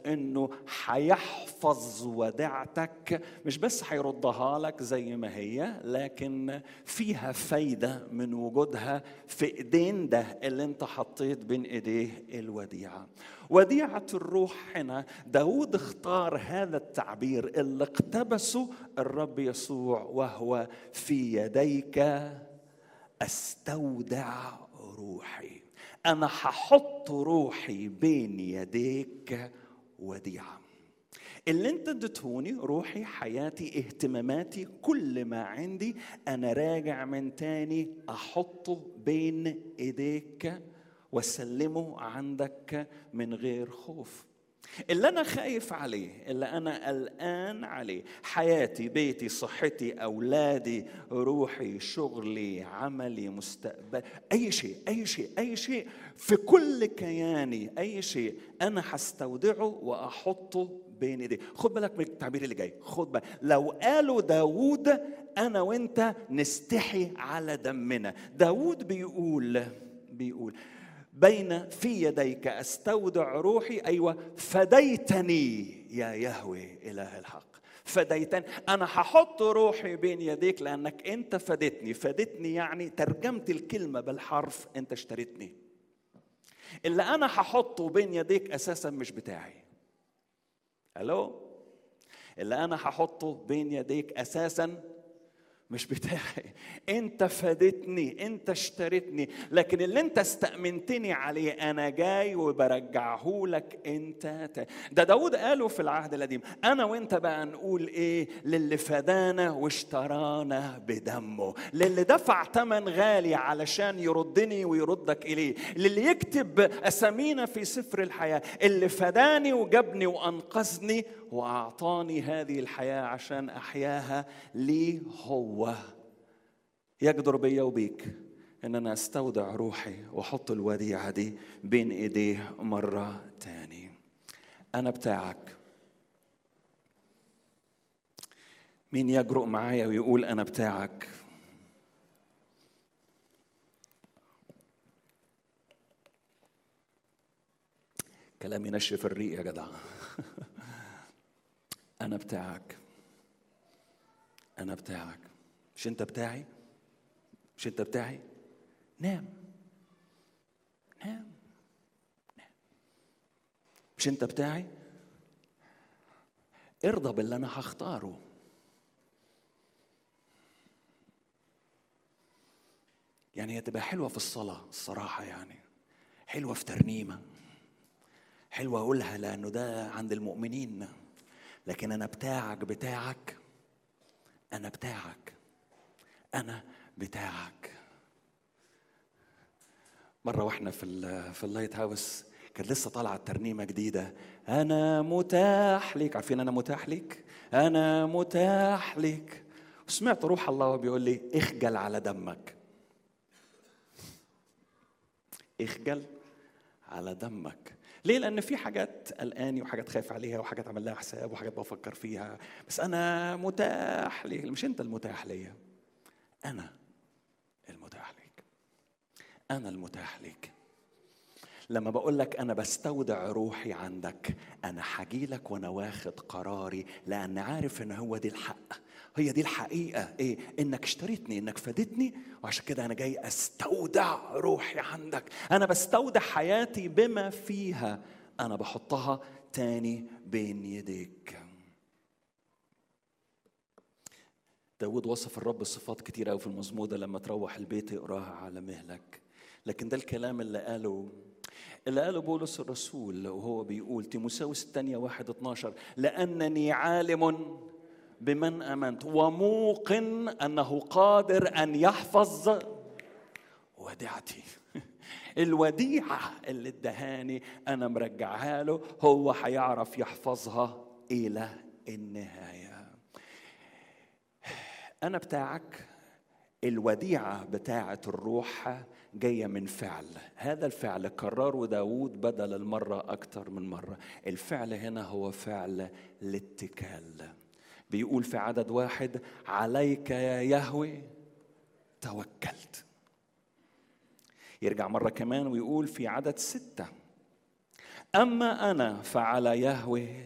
انه هيحفظ وديعتك مش بس هيردها لك زي ما هي لكن فيها فايده من وجودها في ايدين ده اللي انت حطيت بين ايديه الوديعه وديعه الروح هنا داود اختار هذا التعبير اللي اقتبسه الرب يسوع وهو في يديك استودع روحي انا هحط روحي بين يديك وديعه اللي انت اديتهوني روحي حياتي اهتماماتي كل ما عندي انا راجع من تاني احطه بين ايديك واسلمه عندك من غير خوف اللي انا خايف عليه اللي انا قلقان عليه حياتي بيتي صحتي اولادي روحي شغلي عملي مستقبل اي شيء اي شيء اي شيء في كل كياني اي شيء انا هستودعه واحطه بين ايديه خد بالك من التعبير اللي جاي خد بالك لو قالوا داوود انا وانت نستحي على دمنا داوود بيقول بيقول بين في يديك استودع روحي ايوه فديتني يا يهوي اله الحق فديتني انا هحط روحي بين يديك لانك انت فدتني فدتني يعني ترجمت الكلمه بالحرف انت اشتريتني اللي انا هحطه بين يديك اساسا مش بتاعي الو اللي انا هحطه بين يديك اساسا مش بتاعي انت فادتني انت اشتريتني لكن اللي انت استأمنتني عليه انا جاي وبرجعه لك انت ده داود قاله في العهد القديم انا وانت بقى نقول ايه للي فدانا واشترانا بدمه للي دفع ثمن غالي علشان يردني ويردك اليه للي يكتب اسامينا في سفر الحياه اللي فداني وجابني وانقذني واعطاني هذه الحياه عشان احياها لي هو يقدر بيا وبيك ان انا استودع روحي واحط الوديعه دي بين ايديه مره تاني انا بتاعك مين يجرؤ معايا ويقول انا بتاعك كلام ينشف الريق يا جدع انا بتاعك انا بتاعك مش انت بتاعي مش انت بتاعي نام نام نام مش انت بتاعي ارضى باللي انا هختاره يعني هي تبقى حلوه في الصلاه الصراحه يعني حلوه في ترنيمه حلوه اقولها لانه ده عند المؤمنين لكن انا بتاعك بتاعك انا بتاعك انا بتاعك مره واحنا في ال في اللايت هاوس كان لسه طالعه ترنيمه جديده انا متاح ليك عارفين انا متاح ليك انا متاح ليك وسمعت روح الله بيقول لي اخجل على دمك اخجل على دمك ليه؟ لأن في حاجات قلقاني وحاجات خايف عليها وحاجات عمل لها حساب وحاجات بفكر فيها بس أنا متاح ليك مش أنت المتاح ليا أنا المتاح ليك أنا المتاح ليك لما بقول لك أنا بستودع روحي عندك أنا هجيلك وأنا واخد قراري لأن عارف إن هو دي الحق هي دي الحقيقة إيه؟ إنك اشتريتني إنك فادتني وعشان كده أنا جاي أستودع روحي عندك أنا بستودع حياتي بما فيها أنا بحطها تاني بين يديك داود وصف الرب صفات كتيرة أوي في المزمور ده لما تروح البيت اقراها على مهلك لكن ده الكلام اللي قاله اللي قاله بولس الرسول وهو بيقول تيموساوس الثانية واحد 12 لأنني عالم بمن امنت وموقن انه قادر ان يحفظ وديعتي الوديعه اللي ادهاني انا مرجعها له هو هيعرف يحفظها الى النهايه انا بتاعك الوديعه بتاعه الروح جايه من فعل هذا الفعل كرره داود بدل المره اكثر من مره الفعل هنا هو فعل الاتكال بيقول في عدد واحد عليك يا يهوي توكلت يرجع مرة كمان ويقول في عدد ستة أما أنا فعلى يهوه